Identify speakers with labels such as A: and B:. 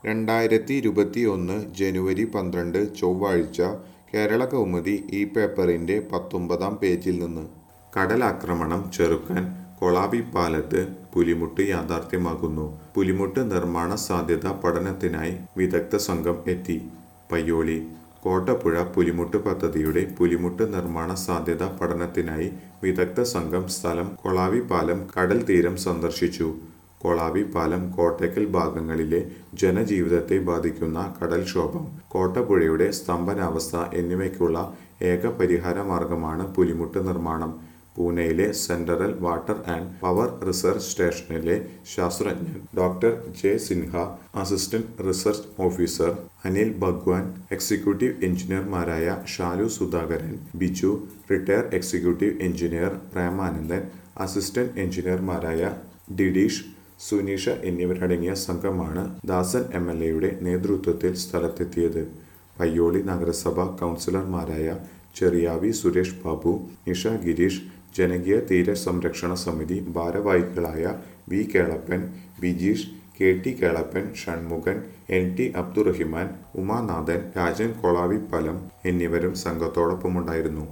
A: രണ്ടായിരത്തി ഇരുപത്തി ഒന്ന് ജനുവരി പന്ത്രണ്ട് ചൊവ്വാഴ്ച കേരള കൗമുദി ഈ പേപ്പറിന്റെ പത്തൊമ്പതാം പേജിൽ നിന്ന് കടലാക്രമണം ചെറുക്കാൻ കൊളാബി പാലത്ത് പുലിമുട്ട് യാഥാർത്ഥ്യമാകുന്നു പുലിമുട്ട് നിർമ്മാണ സാധ്യത പഠനത്തിനായി വിദഗ്ധ സംഘം എത്തി പയ്യോളി കോട്ടപ്പുഴ പുലിമുട്ട് പദ്ധതിയുടെ പുലിമുട്ട് നിർമ്മാണ സാധ്യത പഠനത്തിനായി വിദഗ്ധ സംഘം സ്ഥലം കൊളാവി പാലം കടൽ തീരം സന്ദർശിച്ചു കൊളാവി പാലം കോട്ടയ്ക്കൽ ഭാഗങ്ങളിലെ ജനജീവിതത്തെ ബാധിക്കുന്ന കടൽക്ഷോഭം കോട്ടപ്പുഴയുടെ സ്തംഭനാവസ്ഥ എന്നിവയ്ക്കുള്ള ഏക പരിഹാര മാർഗമാണ് പുലിമുട്ട് നിർമ്മാണം പൂനെയിലെ central water and power research സ്റ്റേഷനിലെ ശാസ്ത്രജ്ഞൻ doctor J Sinha assistant research officer Anil Bhagwan executive എഞ്ചിനീയർമാരായ Shalu Sudhakaran Biju retire executive engineer Premanandan assistant എഞ്ചിനീയർമാരായ ഡിഡീഷ് സുനീഷ എന്നിവരടങ്ങിയ സംഘമാണ് ദാസൻ എം എൽ എയുടെ നേതൃത്വത്തിൽ സ്ഥലത്തെത്തിയത് പയ്യോളി നഗരസഭ കൗൺസിലർമാരായ ചെറിയാവി സുരേഷ് ബാബു നിഷ ഗിരീഷ് ജനകീയ തീര സംരക്ഷണ സമിതി ഭാരവാഹികളായ V Kelappan Bijeesh K T Kelappan Shanmughan N T Abdurahiman Umanathan Rajan Kolavipalam എന്നിവരും സംഘത്തോടൊപ്പമുണ്ടായിരുന്നു